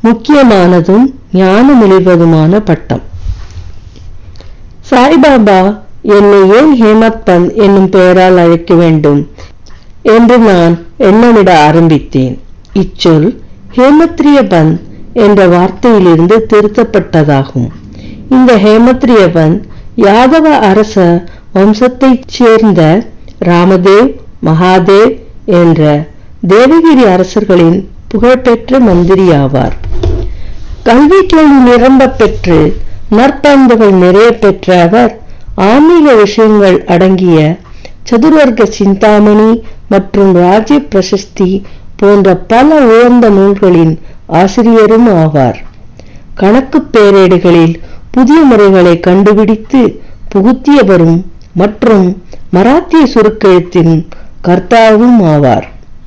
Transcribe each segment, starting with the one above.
முக்கியமானதும் ஞானமிழிவதுமான பட்டம் சாய்பாபா என்னை ஏன் ஹேமத் பந்த் என்னும் பெயரால் அழைக்க வேண்டும் என்று நான் எண்ணமிட ஆரம்பித்தேன் இச்சொல் ஹேமத்ரிய பந்த் என்ற வார்த்தையிலிருந்து திருத்தப்பட்டதாகும் இந்த ஹேமத்ரிய பந்த் யாதவ அரச வம்சத்தைச் சேர்ந்த ராமதேவ் மகாதேவ் என்ற தேவகிரி அரசர்களின் புகழ்பெற்ற மந்திரி ஆவார் கல்விகளில் நிரம்ப பெற்று நற்பண்புகள் நிறைய பெற்ற அவர் ஆன்மீக விஷயங்கள் அடங்கிய சதுர்வர்க்க சிந்தாமணி மற்றும் ராஜ்ய பிரசஸ்தி போன்ற பல உயர்ந்த நூல்களின் ஆசிரியரும் ஆவார் கணக்கு பேரேடுகளில் புதிய முறைகளை கண்டுபிடித்து புகுத்தியவரும் மற்றும் மராத்திய சுருக்கெழுத்தின் கர்த்தாவும் ஆவார்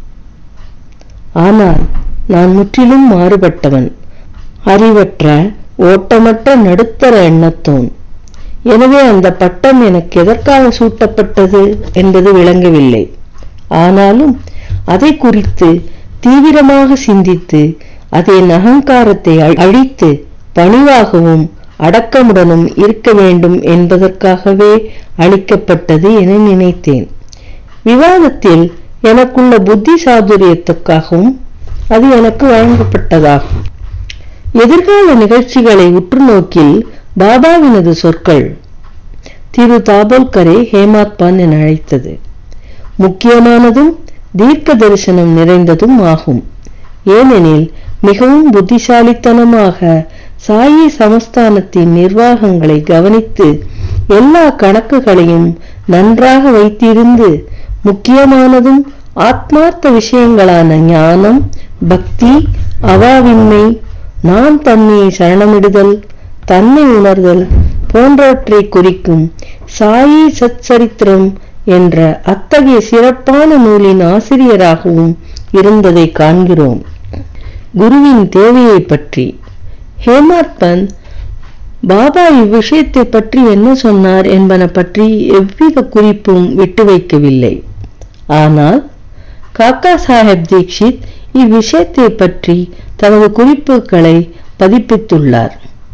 ஆனால் நான் முற்றிலும் மாறுபட்டவன் அறிவற்ற ஓட்டமற்ற நடுத்தர எண்ணத்தோன் எனவே அந்த பட்டம் எனக்கு எதற்காக சூட்டப்பட்டது என்பது விளங்கவில்லை ஆனாலும் அதை குறித்து தீவிரமாக சிந்தித்து அதன் அகங்காரத்தை அழித்து பணிவாகவும் அடக்கமுடனும் இருக்க வேண்டும் என்பதற்காகவே அளிக்கப்பட்டது என நினைத்தேன் விவாதத்தில் எனக்குள்ள புத்தி சாதுரியத்துக்காகவும் அது எனக்கு வழங்கப்பட்டதாகும் எதிர்கால நிகழ்ச்சிகளை உற்று நோக்கில் பாபாவினது சொற்கள் திரு தாபோல்கரை ஹேமாத் பான் என அழைத்தது முக்கியமானதும் தீர்க்க தரிசனம் நிறைந்ததும் ஆகும் ஏனெனில் மிகவும் புத்திசாலித்தனமாக சாயி சமஸ்தானத்தின் நிர்வாகங்களை கவனித்து எல்லா கணக்குகளையும் நன்றாக வைத்திருந்து முக்கியமானதும் ஆத்மார்த்த விஷயங்களான ஞானம் பக்தி அவாவின்மை நான் தன்மையை சரணமிடுதல் தன்னை உணர்தல் போன்றவற்றை குறிக்கும் சாயி சச்சரித்திரம் என்ற அத்தகைய சிறப்பான நூலின் ஆசிரியராகவும் இருந்ததை காண்கிறோம் குருவின் தேவையை பற்றி ஹேமாத் பந்த் பாபா இவ்விஷயத்தை பற்றி என்ன சொன்னார் என்பன பற்றி எவ்வித குறிப்பும் விட்டு வைக்கவில்லை ஆனால் காக்கா சாஹேப் தீக்ஷித் இவ்விஷயத்தை பற்றி தனது குறிப்புகளை பதிப்பித்துள்ளார்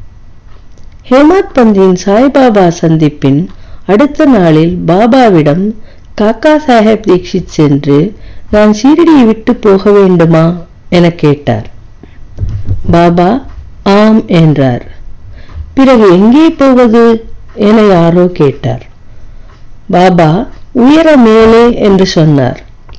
ஹேமாத் பந்தின் சாய்பாபா சந்திப்பின் அடுத்த நாளில் பாபாவிடம் காக்கா சாஹேப் தீக்ஷித் சென்று நான் சீரடியை விட்டு போக வேண்டுமா என கேட்டார் பாபா ஆம் என்றார் பிறகு எங்கே போவது என யாரோ கேட்டார் பாபா உயர மேலே என்று சொன்னார்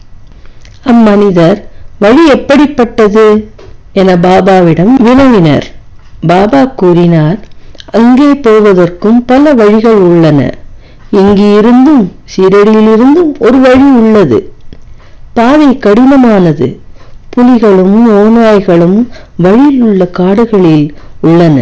அம்மனிதர் வழி எப்படிப்பட்டது என பாபாவிடம் வினவினர் பாபா கூறினார் அங்கே போவதற்கும் பல வழிகள் உள்ளன இங்கு இருந்தும் சீரடியிலிருந்தும் ஒரு வழி உள்ளது பாதை கடினமானது புலிகளும் ஓநாய்களும் வழியில் உள்ள காடுகளில் உள்ளன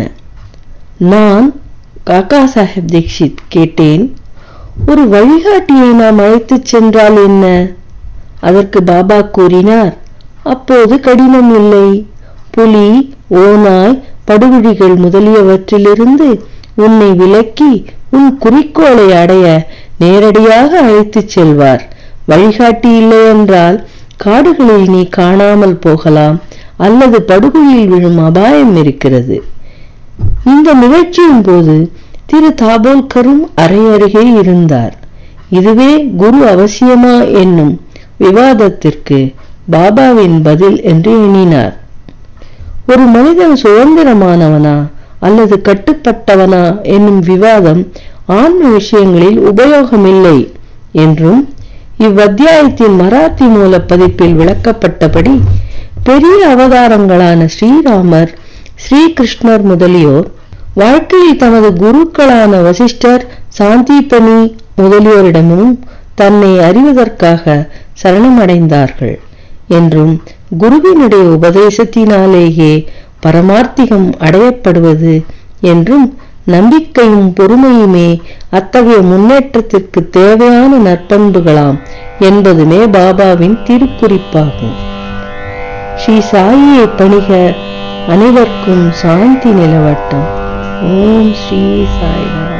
நான் காக்கா சாஹேப் தீக்ஷித் கேட்டேன் ஒரு வழிகாட்டியை நாம் அழைத்துச் சென்றால் என்ன அதற்கு பாபா கூறினார் அப்போது கடினம் இல்லை புலி ஓநாய் படுகுழிகள் முதலியவற்றிலிருந்து உன்னை விலக்கி உன் குறிக்கோளை அடைய நேரடியாக அழைத்துச் செல்வார் வழிகாட்டி இல்லை என்றால் காடுகளில் நீ காணாமல் போகலாம் அல்லது படுகுழியில் விழும் அபாயம் இருக்கிறது இந்த நிகழ்ச்சியின் போது திரு தாபோல்கரும் அறை அருகே இருந்தார் இதுவே குரு அவசியமா என்னும் விவாதத்திற்கு பாபாவின் பதில் என்று எண்ணினார் ஒரு மனிதன் சுதந்திரமானவனா அல்லது கட்டுப்பட்டவனா என்னும் விவாதம் ஆன்ம விஷயங்களில் உபயோகமில்லை என்றும் இவ்வத்தியாயத்தின் மராத்தி மூல பதிப்பில் விளக்கப்பட்டபடி பெரிய அவதாரங்களான ஸ்ரீராமர் ஸ்ரீகிருஷ்ணர் முதலியோர் வாழ்க்கையில் தமது குருக்களான வசிஷ்டர் சாந்திபனி முதலியோரிடமும் தன்னை அறிவதற்காக சரணமடைந்தார்கள் என்றும் குருவினுடைய உபதேசத்தினாலேயே பரமார்த்திகம் அடையப்படுவது என்றும் நம்பிக்கையும் பொறுமையுமே அத்தகைய முன்னேற்றத்திற்கு தேவையான நற்பண்புகளாம் என்பதுமே பாபாவின் திருக்குறிப்பாகும் ஸ்ரீ சாயியை பணிக அனைவருக்கும் சாந்தி நிலவட்டம் ஓம் ஸ்ரீ சாய்ராம்